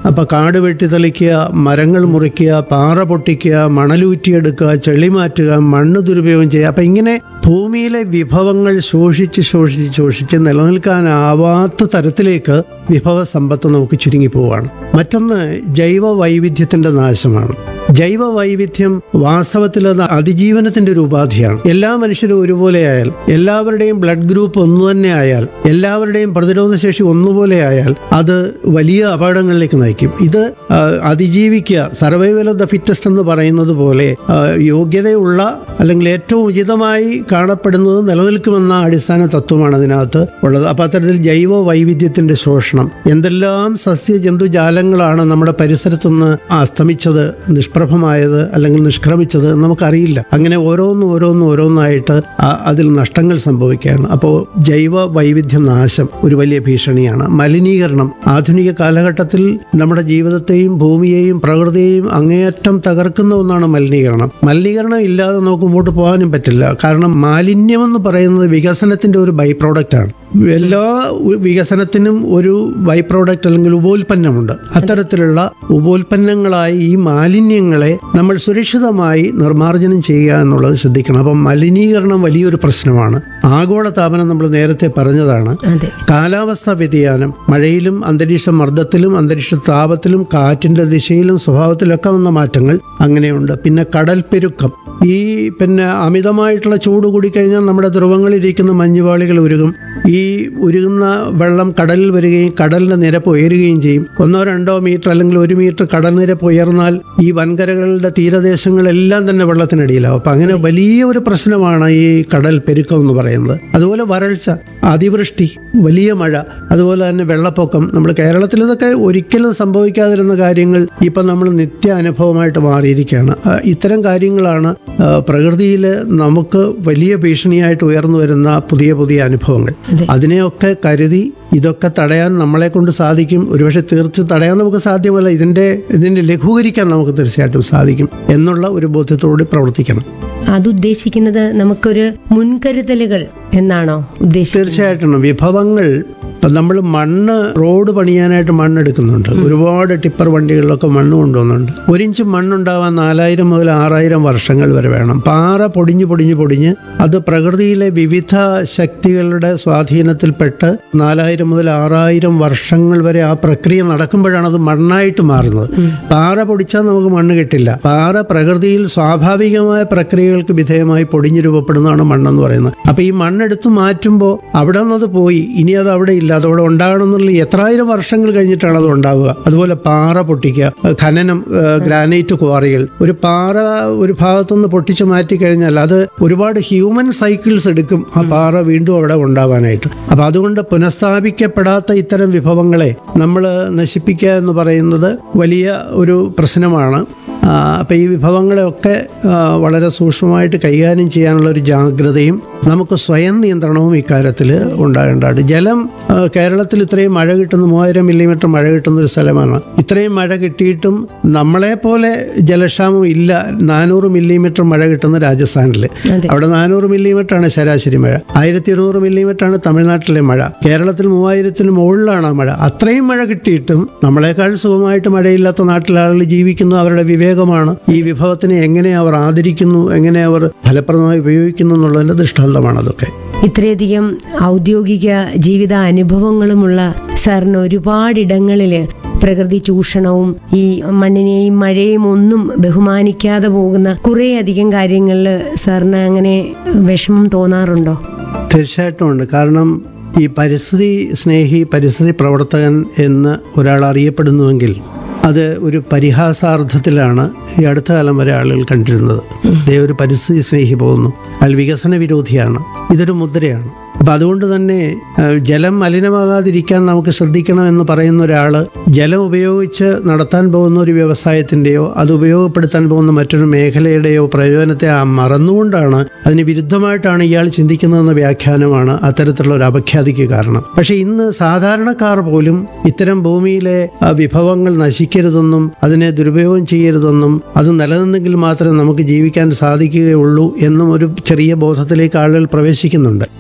അപ്പോൾ കാട് വെട്ടിത്തെളിക്കുക മരങ്ങൾ മുറിക്കുക പാറ പൊട്ടിക്കുക മണലൂറ്റിയെടുക്കുക ചെളി മാറ്റുക മണ്ണ് ദുരുപയോഗം ചെയ്യുക അപ്പം ഇങ്ങനെ ഭൂമിയിലെ വിഭവങ്ങൾ ശോഷിച്ച് ശോഷിച്ച് ശോഷിച്ച് നിലനിൽക്കാനാവാത്ത തരത്തിലേക്ക് വിഭവ സമ്പത്ത് നമുക്ക് ചുരുങ്ങി പോവുകയാണ് മറ്റൊന്ന് ജൈവ വൈവിധ്യത്തിന്റെ നാശമാണ് ജൈവ വൈവിധ്യം വാസ്തവത്തിൽ അത് അതിജീവനത്തിന്റെ ഒരു ഉപാധിയാണ് എല്ലാ മനുഷ്യരും ഒരുപോലെ ആയാൽ എല്ലാവരുടെയും ബ്ലഡ് ഗ്രൂപ്പ് ഒന്നു തന്നെ ആയാൽ എല്ലാവരുടെയും പ്രതിരോധ ശേഷി ഒന്നുപോലെ ആയാൽ അത് വലിയ അപകടങ്ങളിലേക്ക് നയിക്കും ഇത് ആ, അതിജീവിക്കുക സർവൈവൽ ഓഫ് ദ ഫിറ്റസ്റ്റ് എന്ന് പറയുന്നത് പോലെ ആ, യോഗ്യതയുള്ള അല്ലെങ്കിൽ ഏറ്റവും ഉചിതമായി കാണപ്പെടുന്നത് നിലനിൽക്കുമെന്ന അടിസ്ഥാന തത്വമാണ് അതിനകത്ത് ഉള്ളത് അപ്പം അത്തരത്തിൽ ജൈവ വൈവിധ്യത്തിന്റെ ശോഷണം എന്തെല്ലാം സസ്യ ജന്തുജാലങ്ങളാണ് നമ്മുടെ പരിസരത്തുനിന്ന് അസ്തമിച്ചത് നിഷ്പ്രഭമായത് അല്ലെങ്കിൽ നിഷ്ക്രമിച്ചത് എന്ന് നമുക്കറിയില്ല അങ്ങനെ ഓരോന്നും ഓരോന്നും ഓരോന്നായിട്ട് ആ- അതിൽ നഷ്ടങ്ങൾ സംഭവിക്കുകയാണ് അപ്പോൾ ജൈവ വൈവിധ്യ നാശം ഒരു വലിയ ഭീഷണിയാണ് മലിനീകരണം ആധുനിക കാലഘട്ടത്തിൽ നമ്മുടെ ജീവിതത്തെയും ഭൂമിയെയും പ്രകൃതിയെയും അങ്ങേയറ്റം തകർക്കുന്ന ഒന്നാണ് മലിനീകരണം മലിനീകരണം ഇല്ലാതെ നമുക്ക് മുമ്പോട്ട് പോകാനും പറ്റില്ല കാരണം മാലിന്യം എന്ന് പറയുന്നത് വികസനത്തിന്റെ ഒരു ബൈ പ്രോഡക്റ്റ് ആണ് എല്ലാ ഉ- വികസനത്തിനും ഒരു ബൈ പ്രോഡക്റ്റ് അല്ലെങ്കിൽ ഉപോൽപ്പന്നമുണ്ട് അത്തരത്തിലുള്ള ഉപോൽപ്പന്നങ്ങളായി ഈ മാലിന്യങ്ങളെ നമ്മൾ സുരക്ഷിതമായി നിർമ്മാർജ്ജനം ചെയ്യുക എന്നുള്ളത് ശ്രദ്ധിക്കണം അപ്പം മലിനീകരണം വലിയൊരു പ്രശ്നമാണ് ആഗോള താപനം നമ്മൾ നേരത്തെ പറഞ്ഞതാണ് അതെ കാലാവസ്ഥാ വ്യതിയാനം മഴയിലും അന്തരീക്ഷ മർദ്ദത്തിലും അന്തരീക്ഷ താപത്തിലും കാറ്റിന്റെ ദിശയിലും സ്വഭാവത്തിലൊക്കെ വന്ന മാറ്റങ്ങൾ അങ്ങനെയുണ്ട് പിന്നെ കടൽ പെരുക്കം ഈ പിന്നെ അമിതമായിട്ടുള്ള ചൂട് കൂടിക്കഴിഞ്ഞാൽ നമ്മുടെ ധ്രുവങ്ങളിലിരിക്കുന്ന മഞ്ഞുപാളികൾ ഉരുകും ഈ ഉരുകുന്ന വെള്ളം കടലിൽ വരികയും കടലിന്റെ നിരപ്പ് ഉയരുകയും ചെയ്യും ഒന്നോ രണ്ടോ മീറ്റർ അല്ലെങ്കിൽ ഒരു മീറ്റർ കടൽ നിരപ്പ് ഉയർന്നാൽ ഈ വൻകരകളുടെ തീരദേശങ്ങളെല്ലാം തന്നെ വെള്ളത്തിനടിയിലാവും അപ്പം അങ്ങനെ വലിയ ഒരു പ്രശ്നമാണ് ഈ കടൽ പെരുക്കം എന്ന് പറയുന്നത് അതുപോലെ വരൾച്ച അതിവൃഷ്ടി വലിയ മഴ അതുപോലെ തന്നെ വെള്ളപ്പൊക്കം നമ്മൾ കേരളത്തിൽ ഇതൊക്കെ ഒരിക്കലും സംഭവിക്കാതിരുന്ന കാര്യങ്ങൾ ഇപ്പം നമ്മൾ നിത്യ അനുഭവമായിട്ട് മാറിയിരിക്കുകയാണ് ആ, ഇത്തരം കാര്യങ്ങളാണ് പ്രകൃതിയിൽ നമുക്ക് വലിയ ഭീഷണിയായിട്ട് ഉയർന്നു വരുന്ന പുതിയ പുതിയ അനുഭവങ്ങൾ അതെ. അതിനെയൊക്കെ കരുതി ഇതൊക്കെ തടയാൻ നമ്മളെ കൊണ്ട് സാധിക്കും ഒരുപക്ഷെ തീർച്ച തടയാൻ നമുക്ക് സാധ്യമല്ല ഇതിൻ്റെ ഇതിൻ്റെ ലഘൂകരിക്കാൻ നമുക്ക് തീർച്ചയായിട്ടും സാധിക്കും എന്നുള്ള ഒരു ബോധ്യത്തോടെ പ്രവർത്തിക്കണം അത് ഉദ്ദേശിക്കുന്നത് നമുക്കൊരു മുൻകരുതലുകൾ എന്നാണോ ഉദ്ദേശിക്കുന്നത് തീർച്ചയായിട്ടും വിഭവങ്ങൾ ഇപ്പം നമ്മൾ മണ്ണ് റോഡ് പണിയാനായിട്ട് മണ്ണെടുക്കുന്നുണ്ട് ഒരുപാട് ടിപ്പർ വണ്ടികളിലൊക്കെ മണ്ണ് കൊണ്ടുവന്നുണ്ട് ഒരിഞ്ച് മണ്ണുണ്ടാവാൻ നാലായിരം മുതൽ ആറായിരം വർഷങ്ങൾ വരെ വേണം പാറ പൊടിഞ്ഞ് പൊടിഞ്ഞ് പൊടിഞ്ഞ് അത് പ്രകൃതിയിലെ വിവിധ ശക്തികളുടെ സ്വാധീനത്തിൽപ്പെട്ട് നാലായിരം മുതൽ ആറായിരം വർഷങ്ങൾ വരെ ആ പ്രക്രിയ നടക്കുമ്പോഴാണ് അത് മണ്ണായിട്ട് മാറുന്നത് പാറ പൊടിച്ചാൽ നമുക്ക് മണ്ണ് കിട്ടില്ല പാറ പ്രകൃതിയിൽ സ്വാഭാവികമായ പ്രക്രിയകൾക്ക് വിധേയമായി പൊടിഞ്ഞു രൂപപ്പെടുന്നതാണ് മണ്ണെന്ന് പറയുന്നത് അപ്പൊ ഈ മണ്ണെടുത്ത് മാറ്റുമ്പോൾ അവിടെ നിന്നത് പോയി ഇനി അത് അവിടെ ഇല്ല അതവിടെ ഉണ്ടാകണം എന്നുള്ള എത്രായിരം വർഷങ്ങൾ കഴിഞ്ഞിട്ടാണ് അത് ഉണ്ടാവുക അതുപോലെ പാറ പൊട്ടിക്കുക ഖനനം ഏഹ്, ഗ്രാനൈറ്റ് ക്വാറികൾ ഒരു പാറ ഒരു ഭാഗത്തുനിന്ന് പൊട്ടിച്ചു മാറ്റി കഴിഞ്ഞാൽ അത് ഒരുപാട് ഹ്യൂമൻ സൈക്കിൾസ് എടുക്കും ആ പാറ വീണ്ടും അവിടെ ഉണ്ടാവാനായിട്ട് അപ്പൊ അതുകൊണ്ട് പുനഃസ്ഥാപിക്കപ്പെടാത്ത ഇത്തരം വിഭവങ്ങളെ നമ്മൾ നശിപ്പിക്കുക എന്ന് പറയുന്നത് വലിയ ഒരു പ്രശ്നമാണ് ആ, അപ്പം ഈ വിഭവങ്ങളെയൊക്കെ ആ, വളരെ സൂക്ഷ്മമായിട്ട് കൈകാര്യം ചെയ്യാനുള്ള ഒരു ജാഗ്രതയും നമുക്ക് സ്വയം നിയന്ത്രണവും ഇക്കാര്യത്തിൽ ഉണ്ടാകേണ്ടതാണ് ജലം ആ, കേരളത്തിൽ ഇത്രയും മഴ കിട്ടുന്ന മൂവായിരം മില്ലിമീറ്റർ മഴ കിട്ടുന്ന ഒരു സ്ഥലമാണ് ഇത്രയും മഴ കിട്ടിയിട്ടും നമ്മളെ പോലെ ജലക്ഷാമം ഇല്ല നാനൂറ് മില്ലിമീറ്റർ മഴ കിട്ടുന്ന രാജസ്ഥാനിൽ അതെ. അവിടെ നാനൂറ് മില്ലിമീറ്റർ ആണ് ശരാശരി മഴ ആയിരത്തി ഇരുന്നൂറ് മില്ലിമീറ്റർ ആണ് തമിഴ്നാട്ടിലെ മഴ കേരളത്തിൽ മൂവായിരത്തിന് മുകളിലാണ് ആ മഴ അത്രയും മഴ കിട്ടിയിട്ടും നമ്മളെക്കാൾ സുഖമായിട്ട് മഴയില്ലാത്ത നാട്ടിലെ ആളുകൾ ജീവിക്കുന്നു അവരുടെ വിവേകമാണ് ഈ വിഭവത്തിനെ എങ്ങനെ അവർ ആദരിക്കുന്നു എങ്ങനെ അവർ ഫലപ്രദമായി ഉപയോഗിക്കുന്നു എന്നുള്ളതിന്റെ ദൃഷ്ടാന്തമാണ് അതൊക്കെ ഇത്രയധികം ഔദ്യോഗിക ജീവിത അനുഭവങ്ങളുമുള്ള സാറിന് ഒരുപാടിടങ്ങളിൽ പ്രകൃതി ചൂഷണവും ഈ മണ്ണിനെയും മഴയും ഒന്നും ബഹുമാനിക്കാതെ പോകുന്ന കുറേ അധികം കാര്യങ്ങളിൽ സാറിന് അങ്ങനെ വിഷമം തോന്നാറുണ്ടോ തീർച്ചയായിട്ടും ഉണ്ട് കാരണം ഈ പരിസ്ഥിതി സ്നേഹി പരിസ്ഥിതി പ്രവർത്തകൻ എന്ന് ഒരാൾ അറിയപ്പെടുന്നുവെങ്കിൽ അത് ഒരു പരിഹാസാർത്ഥത്തിലാണ് ഈ അടുത്ത കാലം വരെ ആളുകൾ കണ്ടിരുന്നത് ദേ ഒരു പരിസ്ഥിതി സ്നേഹി പോകുന്നു അയാൾ വികസന വിരോധിയാണ് ഇതൊരു മുദ്രയാണ് അപ്പം അതുകൊണ്ട് തന്നെ ആ, ജലം മലിനമാകാതിരിക്കാൻ നമുക്ക് ശ്രദ്ധിക്കണം എന്ന് പറയുന്ന ഒരാൾ ജലം ഉപയോഗിച്ച് നടത്താൻ പോകുന്ന ഒരു വ്യവസായത്തിൻ്റെയോ അത് ഉപയോഗപ്പെടുത്താൻ പോകുന്ന മറ്റൊരു മേഖലയുടെയോ പ്രയോജനത്തെ ആ മറന്നുകൊണ്ടാണ് അതിന് വിരുദ്ധമായിട്ടാണ് ഇയാൾ ചിന്തിക്കുന്നതെന്ന വ്യാഖ്യാനമാണ് അത്തരത്തിലുള്ള ഒരു അപഖ്യാതിക്ക് കാരണം പക്ഷേ ഇന്ന് സാധാരണക്കാർ പോലും ഇത്തരം ഭൂമിയിലെ ആ, വിഭവങ്ങൾ നശിക്കരുതെന്നും അതിനെ ദുരുപയോഗം ചെയ്യരുതെന്നും അത് നിലനിന്നെങ്കിൽ മാത്രമേ നമുക്ക് ജീവിക്കാൻ സാധിക്കുകയുള്ളൂ എന്നും ഒരു ചെറിയ ബോധത്തിലേക്ക് ആളുകൾ പ്രവേശിക്കുന്നുണ്ട് തെറ്റിദ്ധ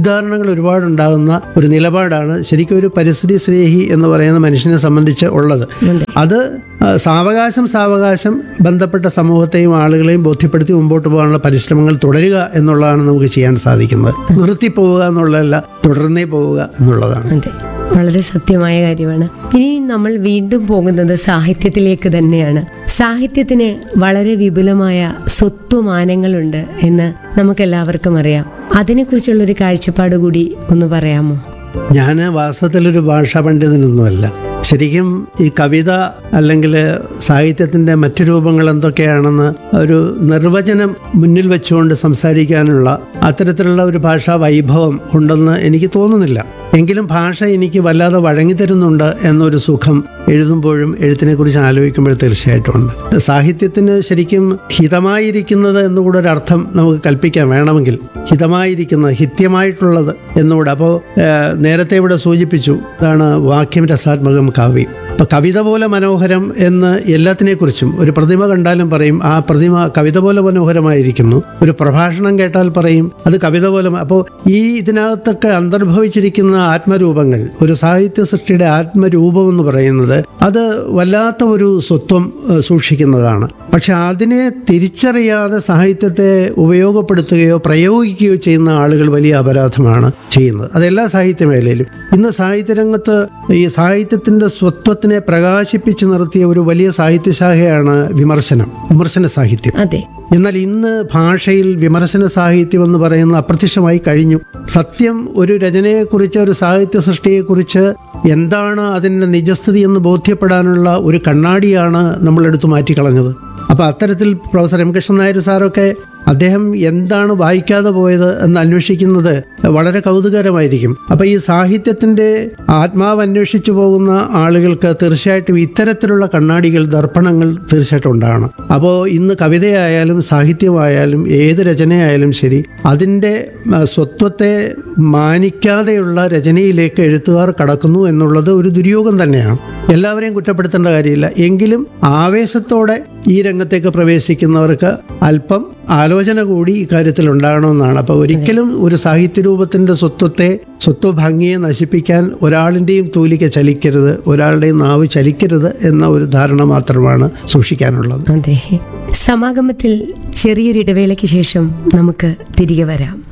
തെറ്റിദ്ധാരണകൾ ഒരുപാടുണ്ടാകുന്ന ഒരു നിലപാടാണ് ശരിക്കും ഒരു പരിസ്ഥിതി സ്നേഹി എന്ന് പറയുന്ന മനുഷ്യനെ സംബന്ധിച്ച് ഉള്ളത് അത് ആ, സാവകാശം സാവകാശം ബന്ധപ്പെട്ട സമൂഹത്തെയും ആളുകളെയും ബോധ്യപ്പെടുത്തി മുമ്പോട്ട് പോകാനുള്ള പരിശ്രമങ്ങൾ തുടരുക എന്നുള്ളതാണ് നമുക്ക് ചെയ്യാൻ സാധിക്കുന്നത് നിർത്തി പോവുക എന്നുള്ളതല്ല തുടർന്നേ പോവുക എന്നുള്ളതാണ് അതെ വളരെ സത്യമായ കാര്യമാണ് ഇനി നമ്മൾ വീണ്ടും പോകുന്നത് സാഹിത്യത്തിലേക്ക് തന്നെയാണ് സാഹിത്യത്തിന് വളരെ വിപുലമായ സ്വത്വമാനങ്ങളുണ്ട് എന്ന് നമുക്കെല്ലാവർക്കും അറിയാം അതിനെക്കുറിച്ചുള്ളൊരു കാഴ്ചപ്പാട് കൂടി ഒന്ന് പറയാമോ ഞാൻ വാസ്തവത്തിലൊരു ഭാഷാ പണ്ഡിതനൊന്നുമല്ല ശരിക്കും ഈ കവിത അല്ലെങ്കിൽ സാഹിത്യത്തിൻ്റെ മറ്റു രൂപങ്ങൾ എന്തൊക്കെയാണെന്ന് ഒരു നിർവചനം മുന്നിൽ വെച്ചുകൊണ്ട് സംസാരിക്കാനുള്ള അത്തരത്തിലുള്ള ഒരു ഭാഷാ വൈഭവം ഉണ്ടെന്ന് എനിക്ക് തോന്നുന്നില്ല എങ്കിലും ഭാഷ എനിക്ക് വല്ലാതെ വഴങ്ങി തരുന്നുണ്ട് എന്നൊരു സുഖം എഴുതുമ്പോഴും എഴുത്തിനെ കുറിച്ച് ആലോചിക്കുമ്പോൾ തീർച്ചയായിട്ടും ഉണ്ട് സാഹിത്യത്തിന് ശരിക്കും ഹിതമായിരിക്കുന്നത് എന്നുകൂടെ ഒരു അർത്ഥം നമുക്ക് കൽപ്പിക്കാൻ വേണമെങ്കിൽ ഹിതമായിരിക്കുന്നത് ഹിത്യമായിട്ടുള്ളത് എന്നുകൂടെ അപ്പോൾ നേരത്തെ ഇവിടെ സൂചിപ്പിച്ചു ഇതാണ് വാക്യം രസാത്മകം കാവ്യം അപ്പൊ കവിത പോലെ മനോഹരം എന്ന് എല്ലാത്തിനെക്കുറിച്ചും ഒരു പ്രതിമ കണ്ടാലും പറയും ആ പ്രതിമ കവിത പോലെ മനോഹരമായിരിക്കുന്നു ഒരു പ്രഭാഷണം കേട്ടാൽ പറയും അത് കവിത പോലെ മ- അപ്പോൾ ഈ ഇതിനകത്തൊക്കെ അന്തർഭവിച്ചിരിക്കുന്ന ആത്മരൂപങ്ങൾ ഒരു സാഹിത്യ സൃഷ്ടിയുടെ ആത്മരൂപം എന്ന് പറയുന്നത് അത് വല്ലാത്ത ഒരു സ്വത്വം ഏഹ്, സൂക്ഷിക്കുന്നതാണ് പക്ഷെ അതിനെ തിരിച്ചറിയാതെ സാഹിത്യത്തെ ഉപയോഗപ്പെടുത്തുകയോ പ്രയോഗിക്കുകയോ ചെയ്യുന്ന ആളുകൾ വലിയ അപരാധമാണ് ചെയ്യുന്നത് അതെല്ലാ സാഹിത്യ മേഖലയിലും ഇന്ന് സാഹിത്യരംഗത്ത് ഈ സാഹിത്യത്തിന്റെ സ്വത്വത്തിനെ പ്രകാശിപ്പിച്ചു നിർത്തിയ ഒരു വലിയ സാഹിത്യശാഖയാണ് വിമർശനം വിമർശന സാഹിത്യം അതെ എന്നാൽ ഇന്ന് ഭാഷയിൽ വിമർശന സാഹിത്യം എന്ന് പറയുന്ന അപ്രത്യക്ഷമായി കഴിഞ്ഞു സത്യം ഒരു രചനയെക്കുറിച്ച് ഒരു സാഹിത്യ സൃഷ്ടിയെക്കുറിച്ച് എന്താണ് അതിൻ്റെ നിജസ്ഥിതി എന്ന് ബോധ്യപ്പെടാനുള്ള ഒരു കണ്ണാടിയാണ് നമ്മൾ എടുത്തു മാറ്റിക്കളഞ്ഞത് അപ്പോൾ അത്തരത്തിൽ പ്രൊഫസർ എം കൃഷ്ണൻ നായർ സാറൊക്കെ അദ്ദേഹം എന്താണ് വായിക്കാതെ പോയത് എന്ന് അന്വേഷിക്കുന്നത് വളരെ കൗതുകരമായിരിക്കും അപ്പോൾ ഈ സാഹിത്യത്തിൻ്റെ ആത്മാവ് അന്വേഷിച്ചു പോകുന്ന ആളുകൾക്ക് തീർച്ചയായിട്ടും ഇത്തരത്തിലുള്ള കണ്ണാടികൾ ദർപ്പണങ്ങൾ തീർച്ചയായിട്ടും ഉണ്ടാകണം അപ്പോൾ ഇന്ന് കവിതയായാലും സാഹിത്യമായാലും ഏത് രചനയായാലും ശരി അതിൻ്റെ ആ, സ്വത്വത്തെ മാനിക്കാതെയുള്ള രചനയിലേക്ക് എഴുത്തുകാർ കടക്കുന്നു എന്നുള്ളത് ഒരു ദുര്യോഗം തന്നെയാണ് എല്ലാവരെയും കുറ്റപ്പെടുത്തേണ്ട കാര്യമില്ല എങ്കിലും ആവേശത്തോടെ ഈ രംഗത്തേക്ക് പ്രവേശിക്കുന്നവർക്ക് അല്പം ആലോചന കൂടി ഇക്കാര്യത്തിൽ ഉണ്ടാകണമെന്നാണ് അപ്പോൾ ഒരിക്കലും ഒരു സാഹിത്യ രൂപത്തിൻ്റെ സ്വത്വത്തെ സ്വത്വഭംഗിയെ നശിപ്പിക്കാൻ ഒരാളിൻ്റെയും തൂലിക ചലിക്കരുത് ഒരാളുടെയും നാവ് ചലിക്കരുത് എന്ന ഒരു ധാരണ മാത്രമാണ് സൂക്ഷിക്കാനുള്ളത് അതെ സമാഗമത്തിൽ ചെറിയൊരു ഇടവേളയ്ക്ക് ശേഷം നമുക്ക് തിരികെ വരാം